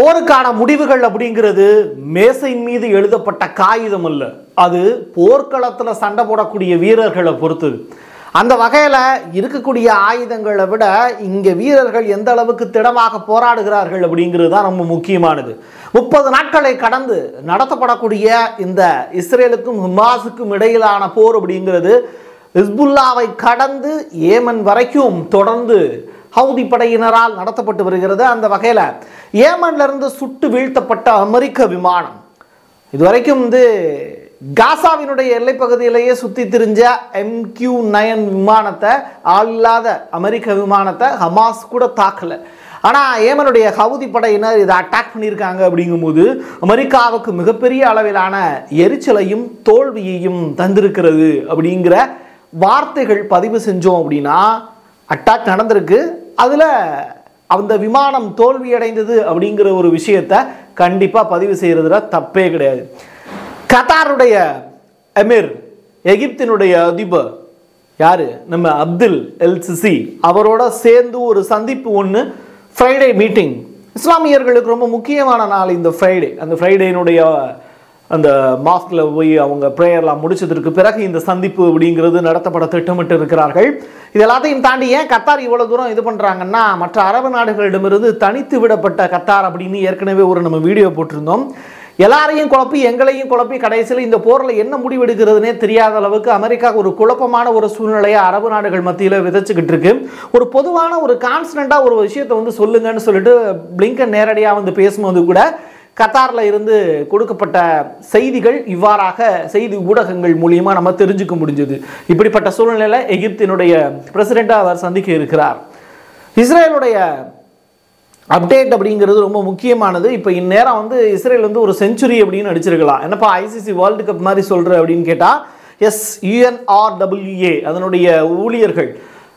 போருக்கான முடிவுகள் அப்படிங்கிறது மேசையின் மீது எழுதப்பட்ட காகிதம் அல்ல அது போர்க்களத்தில் சண்டை போடக்கூடிய வீரர்களை பொறுத்தது அந்த வகையில் இருக்கக்கூடிய ஆயுதங்களை விட இங்கே வீரர்கள் எந்த அளவுக்கு திடமாக போராடுகிறார்கள் அப்படிங்கிறது தான் ரொம்ப முக்கியமானது முப்பது நாட்களை கடந்து நடத்தப்படக்கூடிய இந்த இஸ்ரேலுக்கும் ஹமாஸுக்கும் இடையிலான போர் அப்படிங்கிறது ஹிஸ்புல்லாவை கடந்து ஏமன் வரைக்கும் தொடர்ந்து ஹவுதி படையினரால் நடத்தப்பட்டு வருகிறது அந்த வகையில் ஏமன்ல இருந்து சுட்டு வீழ்த்தப்பட்ட அமெரிக்க விமானம் இதுவரைக்கும் வந்து காசாவினுடைய எல்லைப்பகுதியிலேயே சுற்றி திரிஞ்ச எம்கியூ நயன் விமானத்தை ஆள் இல்லாத அமெரிக்க விமானத்தை ஹமாஸ் கூட தாக்கலை ஆனால் ஏமனுடைய ஹவுதி படையினர் இதை அட்டாக் பண்ணியிருக்காங்க அப்படிங்கும்போது அமெரிக்காவுக்கு மிகப்பெரிய அளவிலான எரிச்சலையும் தோல்வியையும் தந்திருக்கிறது அப்படிங்கிற வார்த்தைகள் பதிவு செஞ்சோம் அப்படின்னா அட்டாக் நடந்திருக்கு அதில் அந்த விமானம் தோல்வியடைந்தது அப்படிங்கிற ஒரு விஷயத்தை கண்டிப்பாக பதிவு செய்கிறதுல தப்பே கிடையாது கத்தாருடைய எமிர் எகிப்தினுடைய அதிபர் யாரு நம்ம அப்துல் எல் சிசி அவரோட சேர்ந்து ஒரு சந்திப்பு ஒன்று ஃப்ரைடே மீட்டிங் இஸ்லாமியர்களுக்கு ரொம்ப முக்கியமான நாள் இந்த ஃப்ரைடே அந்த ஃப்ரைடேனுடைய அந்த மாஸ்கில் போய் அவங்க ப்ரேயர்லாம் முடிச்சதற்கு பிறகு இந்த சந்திப்பு அப்படிங்கிறது நடத்தப்பட திட்டமிட்டு இருக்கிறார்கள் இது எல்லாத்தையும் தாண்டி ஏன் கத்தார் இவ்வளோ தூரம் இது பண்ணுறாங்கன்னா மற்ற அரபு நாடுகளிடமிருந்து தனித்து விடப்பட்ட கத்தார் அப்படின்னு ஏற்கனவே ஒரு நம்ம வீடியோ போட்டிருந்தோம் எல்லாரையும் குழப்பி எங்களையும் குழப்பி கடைசியில் இந்த போரில் என்ன முடிவெடுக்கிறதுனே தெரியாத அளவுக்கு அமெரிக்கா ஒரு குழப்பமான ஒரு சூழ்நிலையை அரபு நாடுகள் மத்தியில் விதைச்சுக்கிட்டு இருக்கு ஒரு பொதுவான ஒரு கான்ஸ்டண்ட்டாக ஒரு விஷயத்தை வந்து சொல்லுங்கன்னு சொல்லிட்டு பிளிங்கன் நேரடியாக வந்து பேசும்போது கூட கத்தாரில் இருந்து கொடுக்கப்பட்ட செய்திகள் இவ்வாறாக செய்தி ஊடகங்கள் மூலியமா நம்ம தெரிஞ்சுக்க முடிஞ்சது இப்படிப்பட்ட சூழ்நிலையில் எகிப்தினுடைய பிரசிடெண்ட்டாக அவர் சந்திக்க இருக்கிறார் இஸ்ரேலுடைய அப்டேட் அப்படிங்கிறது ரொம்ப முக்கியமானது இப்போ இந்நேரம் வந்து இஸ்ரேல் வந்து ஒரு செஞ்சுரி அப்படின்னு அடிச்சிருக்கலாம் என்னப்பா ஐசிசி வேர்ல்டு கப் மாதிரி சொல்கிற அப்படின்னு கேட்டால் எஸ் யுஎன்ஆர்டபிள்யூஏ அதனுடைய ஊழியர்கள்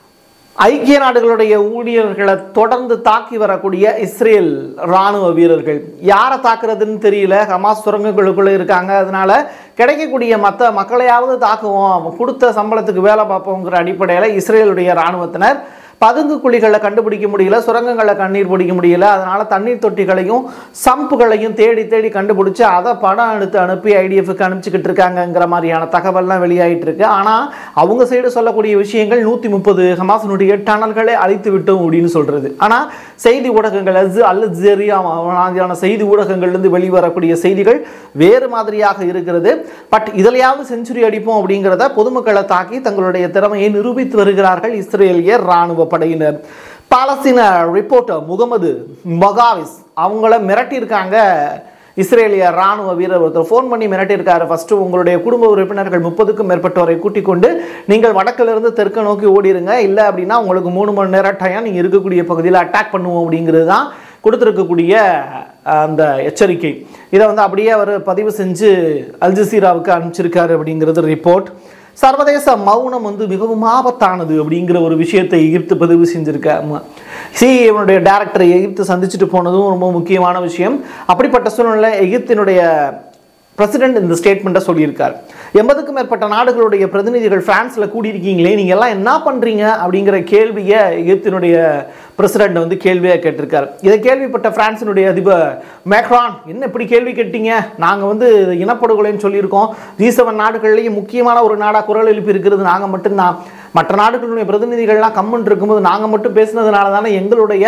ஐக்கிய நாடுகளுடைய ஊழியர்களை தொடர்ந்து தாக்கி வரக்கூடிய இஸ்ரேல் ராணுவ வீரர்கள் யாரை தாக்குறதுன்னு தெரியல ஹமாஸ் சுரங்கங்களுக்குள்ள இருக்காங்க அதனால கிடைக்கக்கூடிய மற்ற மக்களையாவது தாக்குவோம் கொடுத்த சம்பளத்துக்கு வேலை பார்ப்போங்கிற அடிப்படையில் இஸ்ரேலுடைய ராணுவத்தினர் பதுங்கு குழிகளை கண்டுபிடிக்க முடியல சுரங்கங்களை கண்ணீர் பிடிக்க முடியல அதனால தண்ணீர் தொட்டிகளையும் சம்புகளையும் தேடி தேடி கண்டுபிடிச்சு அதை படம் எடுத்து அனுப்பி ஐடிஎஃப்க்கு அனுப்பிச்சிக்கிட்டு இருக்காங்கங்கிற மாதிரியான தகவல்லாம் வெளியாயிட்டு இருக்கு ஆனால் அவங்க சைடு சொல்லக்கூடிய விஷயங்கள் நூற்றி முப்பது ஹமாசனுடைய டனல்களை அழித்து விட்டோம் அப்படின்னு சொல்றது ஆனால் செய்தி ஊடகங்கள் அஸ் அல் ஜெரியா மாதிரியான செய்தி ஊடகங்கள்லேருந்து வெளிவரக்கூடிய செய்திகள் வேறு மாதிரியாக இருக்கிறது பட் இதிலையாவது செஞ்சுரி அடிப்போம் அப்படிங்கிறத பொதுமக்களை தாக்கி தங்களுடைய திறமையை நிரூபித்து வருகிறார்கள் இஸ்ரேலிய ராணுவ படையினர் பாலஸ்தீன ரிப்போர்ட்டர் முகமது மொகாவிஸ் அவங்கள மிரட்டியிருக்காங்க இஸ்ரேலிய ராணுவ வீரர் ஒருத்தர் ஃபோன் பண்ணி மிரட்டியிருக்காரு ஃபர்ஸ்ட் உங்களுடைய குடும்ப உறுப்பினர்கள் முப்பதுக்கும் மேற்பட்டோரை கூட்டிக் கொண்டு நீங்கள் வடக்கிலிருந்து தெற்க நோக்கி ஓடிருங்க இல்லை அப்படின்னா உங்களுக்கு மூணு மணி நேரம் டயம் நீங்கள் இருக்கக்கூடிய பகுதியில் அட்டாக் பண்ணுவோம் அப்படிங்கிறது தான் கொடுத்துருக்கக்கூடிய அந்த எச்சரிக்கை இதை வந்து அப்படியே அவர் பதிவு செஞ்சு அல் ஜசீராவுக்கு அனுப்பிச்சிருக்காரு அப்படிங்கிறது ரிப்போர்ட் சர்வதேச மௌனம் வந்து மிகவும் ஆபத்தானது அப்படிங்கிற ஒரு விஷயத்தை எகிப்து பதிவு செஞ்சிருக்காங்க சிஎம்னுடைய டேரக்டரை எகிப்து சந்திச்சுட்டு போனதும் ரொம்ப முக்கியமான விஷயம் அப்படிப்பட்ட சூழ்நிலை எகிப்தினுடைய பிரசிடென்ட் இந்த ஸ்டேட்மெண்ட்டை சொல்லியிருக்கார் எண்பதுக்கும் மேற்பட்ட நாடுகளுடைய பிரதிநிதிகள் பிரான்ஸில் கூடியிருக்கீங்களே நீங்கள் எல்லாம் என்ன பண்ணுறீங்க அப்படிங்கிற கேள்வியை எகிப்தினுடைய பிரசிடென்ட் வந்து கேள்வியாக கேட்டிருக்கார் இதை கேள்விப்பட்ட பிரான்ஸினுடைய அதிபர் மேக்ரான் என்ன இப்படி கேள்வி கேட்டீங்க நாங்கள் வந்து இனப்படுகொலைன்னு சொல்லியிருக்கோம் ஜி செவன் நாடுகள்லேயும் முக்கியமான ஒரு நாடாக குரல் எழுப்பி இருக்கிறது நாங்கள் மட்டும்தான் மற்ற நாடுகளுடைய பிரதிநிதிகள்லாம் கம்மன் இருக்கும்போது நாங்கள் மட்டும் பேசுனதுனால தானே எங்களுடைய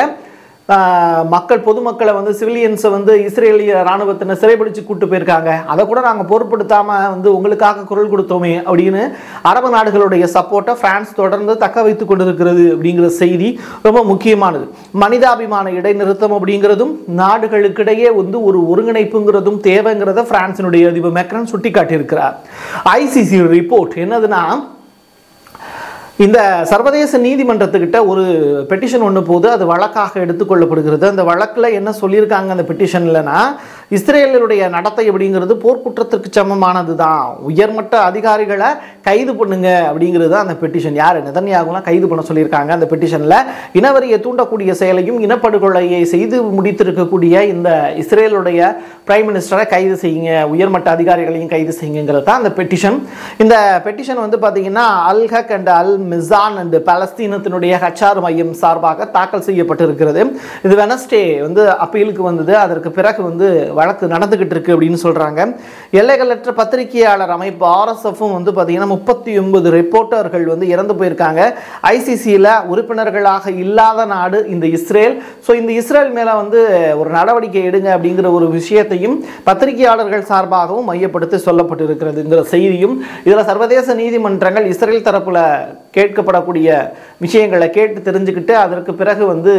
ஆஹ், மக்கள் பொதுமக்களை வந்து சிவிலியன்ஸை வந்து இஸ்ரேலிய ராணுவத்தினர் சிறைபிடிச்சு கூட்டு போயிருக்காங்க அதை கூட நாங்கள் பொருட்படுத்தாம வந்து உங்களுக்காக குரல் கொடுத்தோமே அப்படின்னு அரபு நாடுகளுடைய சப்போர்ட்டை பிரான்ஸ் தொடர்ந்து தக்க வைத்து கொண்டிருக்கிறது அப்படிங்கிற செய்தி ரொம்ப முக்கியமானது மனிதாபிமான இடைநிறுத்தம் அப்படிங்கிறதும் நாடுகளுக்கிடையே வந்து ஒரு ஒருங்கிணைப்புங்கிறதும் தேவைங்கிறத பிரான்சினுடைய அதிபர் மெக்ரன் சுட்டிக்காட்டியிருக்கிறார் ஐசிசி ரிப்போர்ட் என்னதுன்னா இந்த சர்வதேச நீதிமன்றத்துக்கிட்ட ஒரு பெட்டிஷன் ஒன்று போது அது வழக்காக எடுத்துக்கொள்ளப்படுகிறது அந்த வழக்கில் என்ன சொல்லியிருக்காங்க அந்த பெட்டிஷன்லனா இஸ்ரேலுடைய நடத்தை அப்படிங்கிறது போர்க்குற்றத்திற்கு சமமானது தான் உயர்மட்ட அதிகாரிகளை கைது பண்ணுங்க அப்படிங்கிறது தான் அந்த பெட்டிஷன் யார் நெதன்யாகுலாம் கைது பண்ண சொல்லியிருக்காங்க அந்த பெட்டிஷனில் இனவரியை தூண்டக்கூடிய செயலையும் இனப்படுகொலையை செய்து முடித்திருக்கக்கூடிய இந்த இஸ்ரேலுடைய பிரைம் மினிஸ்டரை கைது செய்யுங்க உயர்மட்ட அதிகாரிகளையும் கைது செய்யுங்கிறது தான் அந்த பெட்டிஷன் இந்த பெட்டிஷன் வந்து பார்த்தீங்கன்னா Al Haq and Al Mizan and பலஸ்தீனத்தினுடைய ஹச்ஆர் மையம் சார்பாக தாக்கல் செய்யப்பட்டிருக்கிறது இது வெனஸ்டே வந்து அப்பீலுக்கு வந்தது அதற்கு பிறகு வந்து வழக்கு நடந்துகிட்டு இருக்கு அப்படின்னு சொல்றாங்க எல்லைகளற்ற பத்திரிகையாளர் அமைப்பு ஆர்எஸ்எஃப்பும் வந்து பார்த்தீங்கன்னா முப்பத்தி ஒன்பது ரிப்போர்ட்டர்கள் வந்து இறந்து போயிருக்காங்க ஐசிசியில் உறுப்பினர்களாக இல்லாத நாடு இந்த இஸ்ரேல் ஸோ இந்த இஸ்ரேல் மேலே வந்து ஒரு நடவடிக்கை எடுங்க அப்படிங்கிற ஒரு விஷயத்தையும் பத்திரிகையாளர்கள் சார்பாகவும் மையப்படுத்தி சொல்லப்பட்டிருக்கிறதுங்கிற செய்தியும் இதில் சர்வதேச நீதிமன்றங்கள் இஸ்ரேல் தரப்புல கேட்கப்படக்கூடிய விஷயங்களை கேட்டு தெரிஞ்சுக்கிட்டு அதற்கு பிறகு வந்து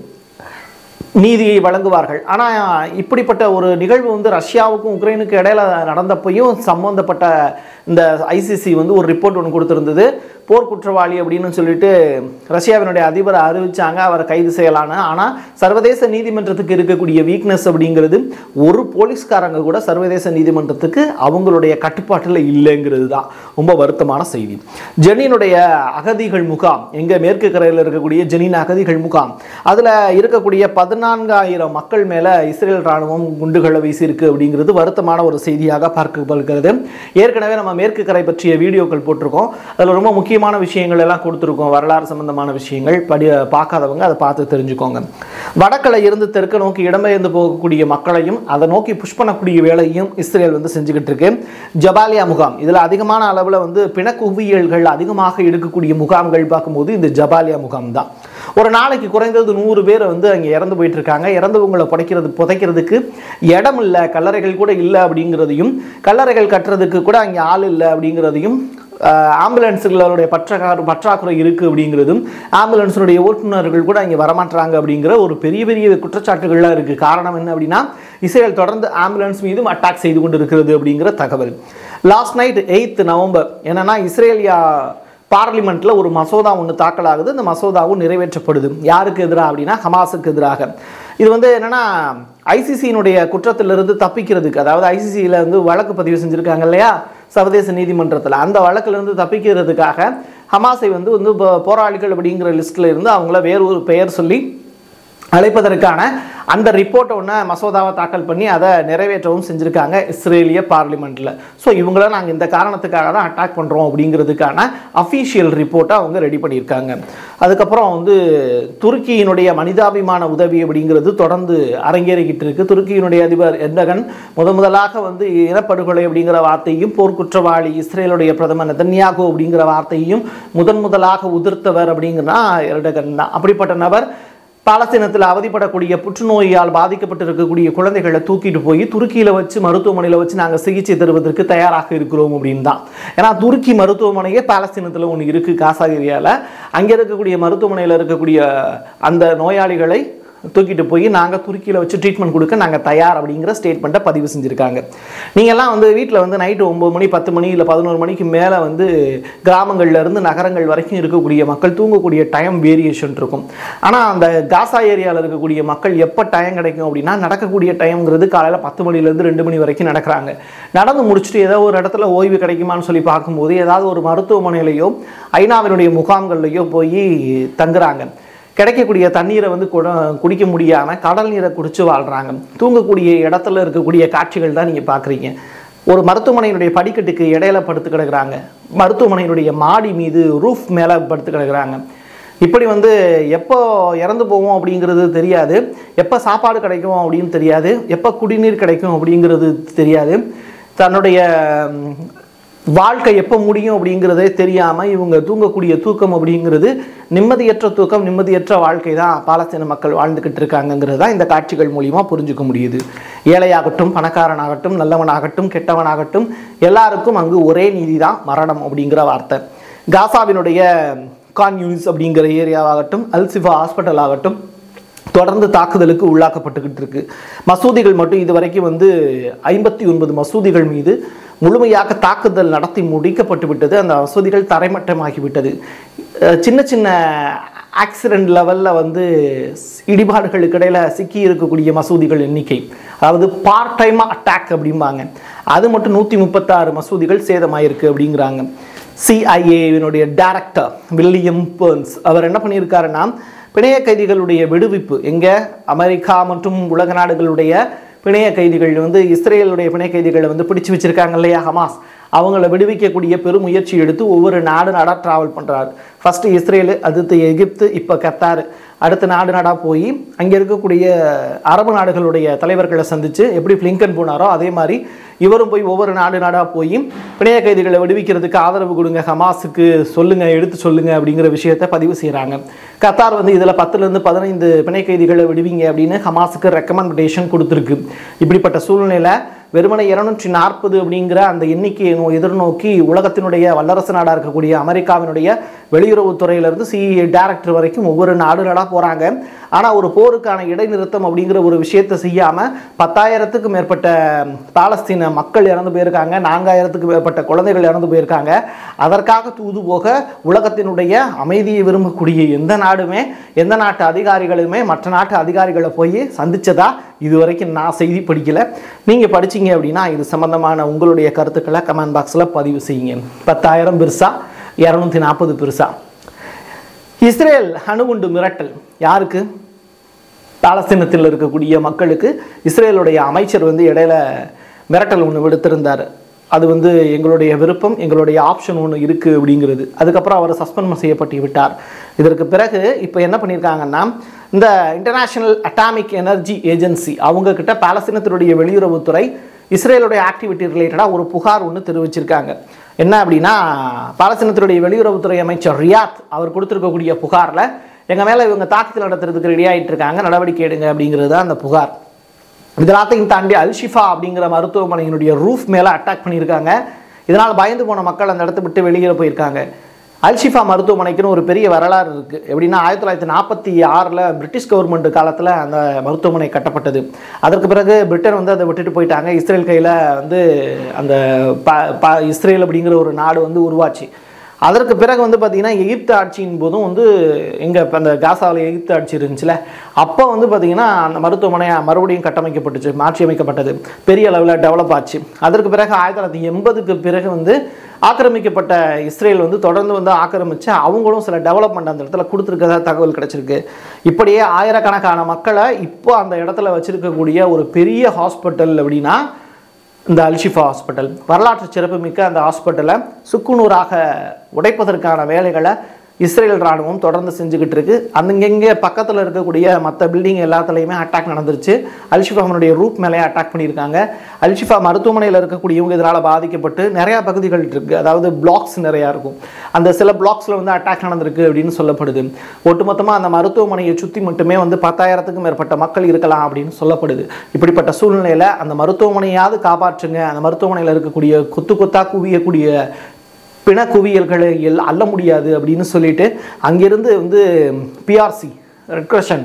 நீதியை வழங்குவார்கள் ஆனால் இப்படிப்பட்ட ஒரு நிகழ்வு வந்து ரஷ்யாவுக்கும் உக்ரைனுக்கும் இடையில நடந்தப்பையும் சம்பந்தப்பட்ட இந்த ஐசிசி வந்து ஒரு ரிப்போர்ட் ஒன்று கொடுத்துருந்தது போர் குற்றவாளி அப்படின்னு சொல்லிட்டு ரஷ்யாவினுடைய அதிபரை அறிவிச்சாங்க அவரை கைது செய்யலான்னு ஆனால் சர்வதேச நீதிமன்றத்துக்கு இருக்கக்கூடிய வீக்னஸ் அப்படிங்கிறது ஒரு போலீஸ்காரங்க கூட சர்வதேச நீதிமன்றத்துக்கு அவங்களுடைய கட்டுப்பாட்டில் இல்லைங்கிறது தான் ரொம்ப வருத்தமான செய்தி ஜெனினுடைய அகதிகள் முகாம் எங்க மேற்கு கரையில் இருக்கக்கூடிய ஜெனின் அகதிகள் முகாம் அதில் இருக்கக்கூடிய பதினான்காயிரம் மக்கள் மேலே இஸ்ரேல் ராணுவம் குண்டுகளை வீசியிருக்கு அப்படிங்கிறது வருத்தமான ஒரு செய்தியாக பார்க்கப்படுகிறது ஏற்கனவே நம்ம மேற்கு கரை பற்றிய வீடியோக்கள் போட்டிருக்கோம் அதில் ரொம்ப முக்கியமான விஷயங்கள் எல்லாம் கொடுத்துருக்கோம் வரலாறு சம்பந்தமான விஷயங்கள் படி பார்க்காதவங்க அதை பார்த்து தெரிஞ்சுக்கோங்க வடக்கில் இருந்து தெற்கு நோக்கி இடம்பெயர்ந்து போகக்கூடிய மக்களையும் அதை நோக்கி புஷ் பண்ணக்கூடிய வேலையும் இஸ்ரேல் வந்து செஞ்சுக்கிட்டு இருக்கு ஜபாலியா முகாம் இதில் அதிகமான அளவில் வந்து பிணக்குவியல்கள் அதிகமாக எடுக்கக்கூடிய முகாம்கள் பார்க்கும்போது இந்த ஜபாலியா முகாம் தான் ஒரு நாளைக்கு குறைந்தது நூறு பேர் வந்து அங்கே இறந்து போயிட்டு இருக்காங்க இறந்தவங்களை புதைக்கிறது புதைக்கிறதுக்கு இடம் இல்லை கல்லறைகள் கூட இல்லை அப்படிங்கிறதையும் கல்லறைகள் கட்டுறதுக்கு கூட அங்கே ஆள் இல்லை அப்படிங்கிறதையும் ஆஹ் ஆம்புலன்ஸுகளுடைய பற்றாக்குறை பற்றாக்குறை இருக்குது அப்படிங்கிறதும் ஆம்புலன்ஸுடைய ஓட்டுநர்கள் கூட இங்கே வரமாட்டாங்க அப்படிங்கிற ஒரு பெரிய பெரிய குற்றச்சாட்டுகள்லாம் இருக்குது காரணம் என்ன அப்படின்னா இஸ்ரேல் தொடர்ந்து ஆம்புலன்ஸ் மீதும் அட்டாக் செய்து கொண்டு இருக்கிறது அப்படிங்கிற தகவல் லாஸ்ட் நைட் எயித் நவம்பர் என்னன்னா இஸ்ரேலியா பார்லிமெண்ட்டில் ஒரு மசோதா ஒன்று தாக்கல் ஆகுது இந்த மசோதாவும் நிறைவேற்றப்படுது யாருக்கு எதிராக அப்படின்னா ஹமாஸுக்கு எதிராக இது வந்து என்னன்னா ஐசிசியினுடைய குற்றத்திலிருந்து தப்பிக்கிறதுக்கு அதாவது ஐசிசியில் வந்து வழக்கு பதிவு செஞ்சுருக்காங்க இல்லையா சர்வதேச நீதிமன்றத்தில் அந்த வழக்கிலிருந்து தப்பிக்கிறதுக்காக ஹமாஸை வந்து வந்து போ- போராளிகள் அப்படிங்கிற லிஸ்ட்டில் இருந்து அவங்கள வேறு ஒரு பெயர் சொல்லி அழைப்பதற்கான அந்த ரிப்போர்ட்டை ஒன்று மசோதாவை தாக்கல் பண்ணி அதை நிறைவேற்றவும் செஞ்சுருக்காங்க இஸ்ரேலிய பார்லிமெண்ட்டில் ஸோ இவங்கள நாங்கள் இந்த காரணத்துக்காக தான் அட்டாக் பண்ணுறோம் அப்படிங்கிறதுக்கான அஃபீஷியல் ரிப்போர்ட்டை அவங்க ரெடி பண்ணியிருக்காங்க அதுக்கப்புறம் வந்து துருக்கியினுடைய மனிதாபிமான உதவி அப்படிங்கிறது தொடர்ந்து அரங்கேறிக்கிட்டு இருக்கு துருக்கியினுடைய அதிபர் எர்டகன் முத முதலாக வந்து இனப்படுகொலை அப்படிங்கிற வார்த்தையும் போர்க்குற்றவாளி இஸ்ரேலுடைய பிரதமர் நெதன்யாகு அப்படிங்கிற வார்த்தையும் முதன் முதலாக உதிர்த்தவர் அப்படிங்கன்னா எர்டகன் தான் அப்படிப்பட்ட நபர் பாலஸ்தீனத்தில் அவதிப்படக்கூடிய புற்றுநோயால் பாதிக்கப்பட்டிருக்கக்கூடிய குழந்தைகளை தூக்கிட்டு போய் துருக்கியில் வச்சு மருத்துவமனையில் வச்சு நாங்கள் சிகிச்சை தருவதற்கு தயாராக இருக்கிறோம் அப்படின்னு தான் ஏன்னா துருக்கி மருத்துவமனையே பாலஸ்தீனத்தில் ஒன்று இருக்குது காசா ஏரியாவில் அங்கே இருக்கக்கூடிய மருத்துவமனையில் இருக்கக்கூடிய அந்த நோயாளிகளை தூக்கிட்டு போய் நாங்கள் துருக்கியில் வச்சு ட்ரீட்மெண்ட் கொடுக்க நாங்கள் தயார் அப்படிங்கிற ஸ்டேட்மெண்ட்டை பதிவு செஞ்சுருக்காங்க நீங்கள்லாம் வந்து வீட்டில் வந்து நைட்டு ஒம்பது மணி பத்து மணி இல்லை பதினோரு மணிக்கு மேலே வந்து கிராமங்கள்ல இருந்து நகரங்கள் வரைக்கும் இருக்கக்கூடிய மக்கள் தூங்கக்கூடிய டைம் வேரியேஷன் இருக்கும் ஆனால் அந்த காசா ஏரியாவில் இருக்கக்கூடிய மக்கள் எப்போ டைம் கிடைக்கும் அப்படின்னா நடக்கக்கூடிய டைம்ங்கிறது காலையில் பத்து மணிலேருந்து ரெண்டு மணி வரைக்கும் நடக்கிறாங்க நடந்து முடிச்சுட்டு ஏதோ ஒரு இடத்துல ஓய்வு கிடைக்குமான்னு சொல்லி பார்க்கும்போது ஏதாவது ஒரு மருத்துவமனையிலையோ ஐநாவினுடைய முகாம்கள்லையோ போய் தங்குறாங்க கிடைக்கக்கூடிய தண்ணீரை வந்து குட- குடிக்க முடியாமல் கடல் நீரை குடிச்சு வாழ்கிறாங்க தூங்கக்கூடிய இடத்துல இருக்கக்கூடிய காட்சிகள் தான் நீங்கள் பார்க்குறீங்க ஒரு மருத்துவமனையினுடைய படிக்கட்டுக்கு இடையில படுத்து கிடக்குறாங்க மருத்துவமனையினுடைய மாடி மீது ரூஃப் மேலே படுத்து கிடக்குறாங்க இப்படி வந்து எப்போ இறந்து போவோம் அப்படிங்கிறது தெரியாது எப்போ சாப்பாடு கிடைக்கும் அப்படின்னு தெரியாது எப்போ குடிநீர் கிடைக்கும் அப்படிங்கிறது தெரியாது தன்னுடைய ம், வாழ்க்கை எப்போ முடியும் அப்படிங்கிறதே தெரியாமல் இவங்க தூங்கக்கூடிய தூக்கம் அப்படிங்கிறது நிம்மதியற்ற தூக்கம் நிம்மதியற்ற வாழ்க்கை தான் பாலஸ்தீன மக்கள் வாழ்ந்துக்கிட்டு இருக்காங்கங்கிறது தான் இந்த காட்சிகள் மூலிமா புரிஞ்சுக்க முடியுது ஏழையாகட்டும் பணக்காரனாகட்டும் நல்லவனாகட்டும் கெட்டவனாகட்டும் எல்லாருக்கும் அங்கு ஒரே நீதி தான் மரணம் அப்படிங்கிற வார்த்தை காசாவினுடைய கான் யூனிஸ் அப்படிங்கிற ஏரியாவாகட்டும் அல்சிஃபா ஹாஸ்பிட்டல் ஆகட்டும் தொடர்ந்து தாக்குதலுக்கு உள்ளாக்கப்பட்டுக்கிட்டு இருக்கு மசூதிகள் மட்டும் இதுவரைக்கும் வந்து ஐம்பத்தி ஒன்பது மசூதிகள் மீது முழுமையாக தாக்குதல் நடத்தி முடிக்கப்பட்டு விட்டது அந்த மசூதிகள் தரைமட்டமாகி விட்டது அஹ் சின்ன சின்ன ஆக்சிடென்ட் லெவலில் வந்து இடிபாடுகளுக்கு இடையில் சிக்கி இருக்கக்கூடிய மசூதிகள் எண்ணிக்கை அதாவது பார்ட் டைம் அட்டாக் அப்படிம்பாங்க அது மட்டும் நூற்றி முப்பத்தாறு மசூதிகள் சேதமாயிருக்கு அப்படிங்கிறாங்க சிஐஏவினுடைய டைரக்டர் வில்லியம் பேர்ன்ஸ் அவர் என்ன பண்ணியிருக்காருன்னா பிணைய கைதிகளுடைய விடுவிப்பு எங்கே அமெரிக்கா மற்றும் உலக நாடுகளுடைய பிணைய கைதிகள் வந்து இஸ்ரேலுடைய பிணை கைதிகளை வந்து பிடிச்சு வச்சிருக்காங்க இல்லையா ஹமாஸ் அவங்கள விடுவிக்கக்கூடிய பெருமுயற்சி எடுத்து ஒவ்வொரு நாடு நாடாக ட்ராவல் பண்ணுறாரு ஃபஸ்ட்டு இஸ்ரேலு அடுத்து எகிப்து இப்போ கத்தார் அடுத்த நாடு நாடாக போய் அங்கே இருக்கக்கூடிய அரபு நாடுகளுடைய தலைவர்களை சந்தித்து எப்படி பிளிங்கன் போனாரோ அதே மாதிரி இவரும் போய் ஒவ்வொரு நாடு நாடாக போய் பிணைய கைதிகளை விடுவிக்கிறதுக்கு ஆதரவு கொடுங்க ஹமாஸுக்கு சொல்லுங்க எடுத்து சொல்லுங்க அப்படிங்கிற விஷயத்தை பதிவு செய்கிறாங்க கத்தார் வந்து இதில் பத்துலேருந்து பதினைந்து பிணை கைதிகளை விடுவிங்க அப்படின்னு ஹமாஸுக்கு ரெக்கமெண்டேஷன் கொடுத்துருக்கு இப்படிப்பட்ட சூழ்நிலையில் வெறுமனை இருநூற்றி நாற்பது அப்படிங்கிற அந்த எண்ணிக்கையை நோ- எதிர்நோக்கி உலகத்தினுடைய வல்லரசு நாடாக இருக்கக்கூடிய அமெரிக்காவினுடைய வெளியுறவுத்துறையிலிருந்து சிஇஏ டைரக்டர் வரைக்கும் ஒவ்வொரு நாடு நாடாக போகிறாங்க ஆனால் ஒரு போருக்கான இடைநிறுத்தம் அப்படிங்கிற ஒரு விஷயத்தை செய்யாமல் பத்தாயிரத்துக்கும் மேற்பட்ட பாலஸ்தீன மக்கள் இறந்து போயிருக்காங்க நான்காயிரத்துக்கு மேற்பட்ட குழந்தைகள் இறந்து போயிருக்காங்க அதற்காக தூது போக உலகத்தினுடைய அமைதியை விரும்பக்கூடிய எந்த நாடுமே எந்த நாட்டு அதிகாரிகளுமே மற்ற நாட்டு அதிகாரிகளை போய் சந்திச்சதா இது வரைக்கும் நான் செய்தி படிக்கல நீங்கள் படிச்சீங்க அப்படின்னா இது சம்பந்தமான உங்களுடைய கருத்துக்களை கமெண்ட் பாக்ஸில் பதிவு செய்யுங்க பத்தாயிரம் பெருசா இரநூத்தி நாற்பது பெருசா இஸ்ரேல் அணுகுண்டு மிரட்டல் யாருக்கு பாலஸ்தீனத்தில் இருக்கக்கூடிய மக்களுக்கு இஸ்ரேலுடைய அமைச்சர் வந்து இடையில மிரட்டல் ஒன்று விடுத்திருந்தார் அது வந்து எங்களுடைய விருப்பம் எங்களுடைய ஆப்ஷன் ஒன்று இருக்குது அப்படிங்கிறது அதுக்கப்புறம் அவர் சஸ்பெண்ட் செய்யப்பட்டு விட்டார் இதற்கு பிறகு இப்போ என்ன பண்ணியிருக்காங்கன்னா இந்த இன்டர்நேஷனல் அட்டாமிக் எனர்ஜி ஏஜென்சி அவங்க கிட்ட பாலஸ்தீனத்தினுடைய வெளியுறவுத்துறை இஸ்ரேலுடைய ஆக்டிவிட்டி ரிலேட்டடாக ஒரு புகார் ஒன்று தெரிவிச்சிருக்காங்க என்ன அப்படின்னா பாலஸ்தீனத்தினுடைய வெளியுறவுத்துறை அமைச்சர் ரியாத் அவர் கொடுத்துருக்கக்கூடிய புகாரில் எங்கள் மேலே இவங்க தாக்குதல் நடத்துறதுக்கு ரெடி ஆகிட்டு இருக்காங்க நடவடிக்கை எடுங்க அப்படிங்கிறது தான் அந்த புகார் இதெல்லாத்தையும் தாண்டி அல்ஷிஃபா அப்படிங்கிற மருத்துவமனையினுடைய ரூஃப் மேலே அட்டாக் பண்ணியிருக்காங்க இதனால் பயந்து போன மக்கள் அந்த இடத்த விட்டு வெளியே போயிருக்காங்க அல்ஷிஃபா மருத்துவமனைக்குன்னு ஒரு பெரிய வரலாறு இருக்குது எப்படின்னா ஆயிரத்தி தொள்ளாயிரத்தி நாற்பத்தி ஆறில் பிரிட்டிஷ் கவர்மெண்ட் காலத்தில் அந்த மருத்துவமனை கட்டப்பட்டது அதற்கு பிறகு பிரிட்டன் வந்து அதை விட்டுட்டு போயிட்டாங்க இஸ்ரேல் கையில் வந்து அந்த ப ப இஸ்ரேல் அப்படிங்கிற ஒரு நாடு வந்து உருவாச்சு அதற்கு பிறகு வந்து பார்த்தீங்கன்னா எகிப்து ஆட்சியின் போதும் வந்து எங்கே இப்போ அந்த காசாவில் எகிப்து ஆட்சி இருந்துச்சுல அப்போ வந்து பார்த்தீங்கன்னா அந்த மருத்துவமனை மறுபடியும் கட்டமைக்கப்பட்டுச்சு மாற்றி அமைக்கப்பட்டது பெரிய அளவில் டெவலப் ஆச்சு அதற்கு பிறகு ஆயிரத்தி தொள்ளாயிரத்தி எண்பதுக்கு பிறகு வந்து ஆக்கிரமிக்கப்பட்ட இஸ்ரேல் வந்து தொடர்ந்து வந்து ஆக்கிரமிச்சு அவங்களும் சில டெவலப்மெண்ட் அந்த இடத்துல கொடுத்துருக்கதா தகவல் கிடைச்சிருக்கு இப்படியே ஆயிரக்கணக்கான மக்களை இப்போ அந்த இடத்துல வச்சிருக்கக்கூடிய ஒரு பெரிய ஹாஸ்பிட்டல் அப்படின்னா இந்த அல்ஷிஃபா ஹாஸ்பிட்டல் வரலாற்று சிறப்புமிக்க அந்த ஹாஸ்பிட்டலை சுக்குநூறாக உடைப்பதற்கான வேலைகளை இஸ்ரேல் ராணுவம் தொடர்ந்து செஞ்சுக்கிட்டு இருக்கு அங்கங்கே பக்கத்தில் இருக்கக்கூடிய மற்ற பில்டிங் எல்லாத்துலேயுமே அட்டாக் நடந்துருச்சு அல்ஷிஃபாமனுடைய ரூப் மேலேயே அட்டாக் பண்ணியிருக்காங்க அல்ஷிஃபா மருத்துவமனையில் இருக்கக்கூடியவங்க இதனால் பாதிக்கப்பட்டு நிறையா பகுதிகள் இருக்குது அதாவது பிளாக்ஸ் நிறையா இருக்கும் அந்த சில பிளாக்ஸில் வந்து அட்டாக் நடந்திருக்கு அப்படின்னு சொல்லப்படுது ஒட்டுமொத்தமாக அந்த மருத்துவமனையை சுற்றி மட்டுமே வந்து பத்தாயிரத்துக்கும் மேற்பட்ட மக்கள் இருக்கலாம் அப்படின்னு சொல்லப்படுது இப்படிப்பட்ட சூழ்நிலையில் அந்த மருத்துவமனையாவது காப்பாற்றுங்க அந்த மருத்துவமனையில் இருக்கக்கூடிய கொத்து கொத்தாக குவியக்கூடிய பிண குவியல்களை எல் அள்ள முடியாது அப்படின்னு சொல்லிட்டு அங்கிருந்து வந்து பிஆர்சி ரெட்ரஷன்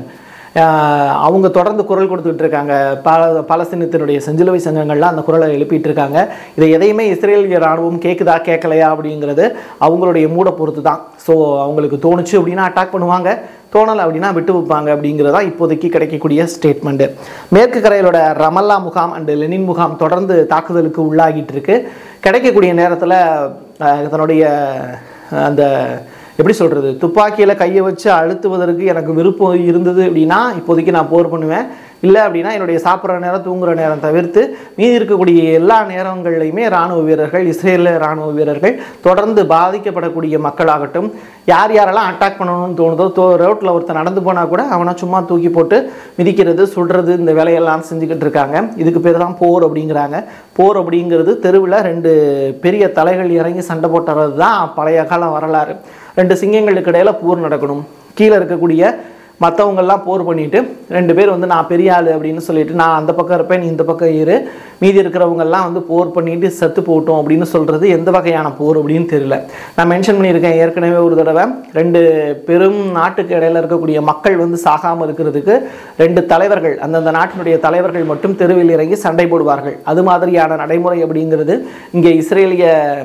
அவங்க தொடர்ந்து குரல் கொடுத்துட்டு இருக்காங்க பால பாலஸ்தீனத்தினுடைய செஞ்சிலுவை சங்கங்கள்லாம் அந்த குரலை எழுப்பிட்டு இருக்காங்க இதை எதையுமே இஸ்ரேலிய ராணுவம் கேட்குதா கேட்கலையா அப்படிங்கிறது அவங்களுடைய மூட பொறுத்து தான் ஸோ அவங்களுக்கு தோணுச்சு அப்படின்னா அட்டாக் பண்ணுவாங்க தோணலை அப்படின்னா விட்டு வைப்பாங்க அப்படிங்கிறதா இப்போதைக்கு கிடைக்கக்கூடிய ஸ்டேட்மெண்ட்டு மேற்கு கரையிலோட ரமல்லா முகாம் அண்டு லெனின் முகாம் தொடர்ந்து தாக்குதலுக்கு உள்ளாகிட்டு இருக்கு கிடைக்கக்கூடிய நேரத்தில் தன்னுடைய அந்த எப்படி சொல்கிறது துப்பாக்கியில் கையை வச்சு அழுத்துவதற்கு எனக்கு விருப்பம் இருந்தது அப்படின்னா இப்போதைக்கு நான் போர் பண்ணுவேன் இல்லை அப்படின்னா என்னுடைய சாப்பிட்ற நேரம் தூங்குற நேரம் தவிர்த்து மீதி இருக்கக்கூடிய எல்லா நேரங்கள்லையுமே இராணுவ வீரர்கள் இஸ்ரேல இராணுவ வீரர்கள் தொடர்ந்து பாதிக்கப்படக்கூடிய மக்களாகட்டும் யார் யாரெல்லாம் அட்டாக் பண்ணணும்னு தோணுதோ தோ ரோட்டில் ஒருத்தர் நடந்து போனால் கூட அவனை சும்மா தூக்கி போட்டு மிதிக்கிறது சுடுறது இந்த வேலையெல்லாம் செஞ்சுக்கிட்டு இருக்காங்க இதுக்கு பேர் தான் போர் அப்படிங்கிறாங்க போர் அப்படிங்கிறது தெருவில் ரெண்டு பெரிய தலைகள் இறங்கி சண்டை போட்டுறது தான் பழைய கால வரலாறு ரெண்டு சிங்கங்களுக்கு இடையில போர் நடக்கணும் கீழே இருக்கக்கூடிய மற்றவங்கெல்லாம் போர் பண்ணிட்டு ரெண்டு பேர் வந்து நான் பெரிய ஆள் அப்படின்னு சொல்லிட்டு நான் அந்த பக்கம் இருப்பேன் நீ இந்த பக்கம் இரு மீதி இருக்கிறவங்கெல்லாம் வந்து போர் பண்ணிட்டு செத்து போட்டோம் அப்படின்னு சொல்கிறது எந்த வகையான போர் அப்படின்னு தெரியல நான் மென்ஷன் பண்ணியிருக்கேன் ஏற்கனவே ஒரு தடவை ரெண்டு பெரும் நாட்டுக்கு இடையில இருக்கக்கூடிய மக்கள் வந்து சாகாமல் இருக்கிறதுக்கு ரெண்டு தலைவர்கள் அந்தந்த நாட்டினுடைய தலைவர்கள் மட்டும் தெருவில் இறங்கி சண்டை போடுவார்கள் அது மாதிரியான நடைமுறை அப்படிங்கிறது இங்கே இஸ்ரேலிய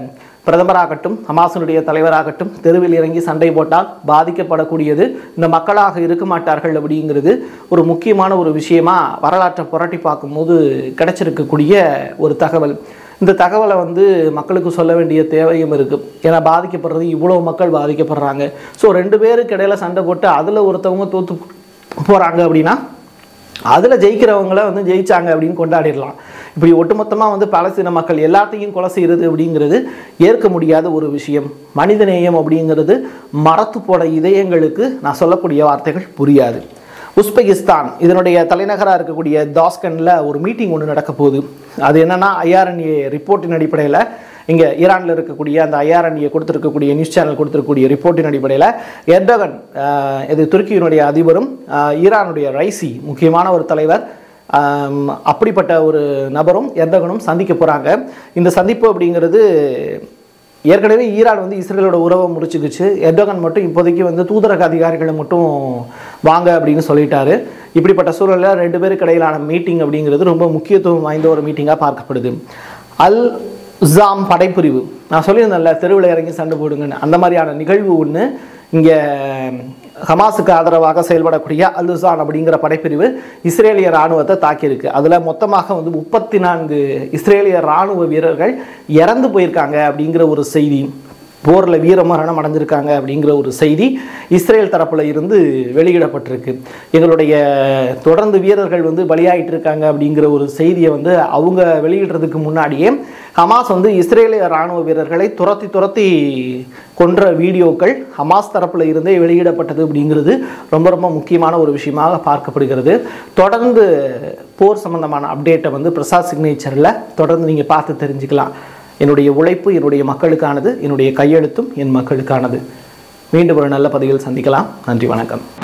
பிரதமராகட்டும் ஹமாஸினுடைய தலைவராகட்டும் தெருவில் இறங்கி சண்டை போட்டால் பாதிக்கப்படக்கூடியது இந்த மக்களாக இருக்க மாட்டார்கள் அப்படிங்கிறது ஒரு முக்கியமான ஒரு விஷயமா வரலாற்றை புரட்டி பார்க்கும்போது கிடைச்சிருக்கக்கூடிய ஒரு தகவல் இந்த தகவலை வந்து மக்களுக்கு சொல்ல வேண்டிய தேவையும் இருக்குது ஏன்னா பாதிக்கப்படுறது இவ்வளோ மக்கள் பாதிக்கப்படுறாங்க ஸோ ரெண்டு பேருக்கு இடையில சண்டை போட்டு அதில் ஒருத்தவங்க தோற்று போகிறாங்க அப்படின்னா அதில் ஜெயிக்கிறவங்கள வந்து ஜெயிச்சாங்க அப்படின்னு கொண்டாடிடலாம் இப்படி ஒட்டுமொத்தமாக வந்து பாலஸ்தீன மக்கள் எல்லாத்தையும் கொலை செய்கிறது அப்படிங்கிறது ஏற்க முடியாத ஒரு விஷயம் மனிதநேயம் அப்படிங்கிறது மரத்து போட இதயங்களுக்கு நான் சொல்லக்கூடிய வார்த்தைகள் புரியாது உஸ்பெகிஸ்தான் இதனுடைய தலைநகராக இருக்கக்கூடிய தாஸ்கனில் ஒரு மீட்டிங் ஒன்று நடக்க போகுது அது என்னன்னா ஐஆர்என்ஏ ரிப்போர்ட்டின் அடிப்படையில் இங்கே ஈரானில் இருக்கக்கூடிய அந்த ஐஆர்என்ஏ கொடுத்துருக்கக்கூடிய நியூஸ் சேனல் கொடுத்துருக்கக்கூடிய ரிப்போர்ட்டின் அடிப்படையில் எர்டகன் ஆஹ், இது துருக்கியினுடைய அதிபரும் ஆஹ், ஈரானுடைய ரைசி முக்கியமான ஒரு தலைவர் ஆம், அப்படிப்பட்ட ஒரு நபரும் எர்டகனும் சந்திக்க போகிறாங்க இந்த சந்திப்பு அப்படிங்கிறது ஏற்கனவே ஈரான் வந்து இஸ்ரேலோட உறவை முடிச்சுக்கிச்சு எர்டோகன் மட்டும் இப்போதைக்கு வந்து தூதரக அதிகாரிகளை மட்டும் வாங்க அப்படின்னு சொல்லிட்டாரு இப்படிப்பட்ட சூழலில் ரெண்டு பேருக்கு இடையிலான மீட்டிங் அப்படிங்கிறது ரொம்ப முக்கியத்துவம் வாய்ந்த ஒரு மீட்டிங்காக பார்க்கப்படுது அல் ஜாம் படைப்பிரிவு நான் சொல்லியிருந்தேன்ல தெருவில் இறங்கி சண்டை போடுங்கன்னு அந்த மாதிரியான நிகழ்வு ஒன்று இங்கே ஹமாஸுக்கு ஆதரவாக செயல்படக்கூடிய அல்துசான் அப்படிங்கிற படைப்பிரிவு இஸ்ரேலிய இராணுவத்தை தாக்கியிருக்கு அதில் மொத்தமாக வந்து முப்பத்தி நான்கு இஸ்ரேலிய இராணுவ வீரர்கள் இறந்து போயிருக்காங்க அப்படிங்கிற ஒரு செய்தி போரில் வீரமரணம் அடைஞ்சிருக்காங்க அப்படிங்கிற ஒரு செய்தி இஸ்ரேல் தரப்புல இருந்து வெளியிடப்பட்டிருக்கு எங்களுடைய தொடர்ந்து வீரர்கள் வந்து பலியாயிட்டு இருக்காங்க அப்படிங்கிற ஒரு செய்தியை வந்து அவங்க வெளியிடுறதுக்கு முன்னாடியே ஹமாஸ் வந்து இஸ்ரேலிய இராணுவ வீரர்களை துரத்தி துரத்தி கொன்ற வீடியோக்கள் ஹமாஸ் தரப்புல இருந்தே வெளியிடப்பட்டது அப்படிங்கிறது ரொம்ப ரொம்ப முக்கியமான ஒரு விஷயமாக பார்க்கப்படுகிறது தொடர்ந்து போர் சம்பந்தமான அப்டேட்டை வந்து பிரசாத் சிக்னேச்சரில் தொடர்ந்து நீங்கள் பார்த்து தெரிஞ்சுக்கலாம் என்னுடைய உழைப்பு என்னுடைய மக்களுக்கானது என்னுடைய கையெழுத்தும் என் மக்களுக்கானது மீண்டும் ஒரு நல்ல பதிவில் சந்திக்கலாம் நன்றி வணக்கம்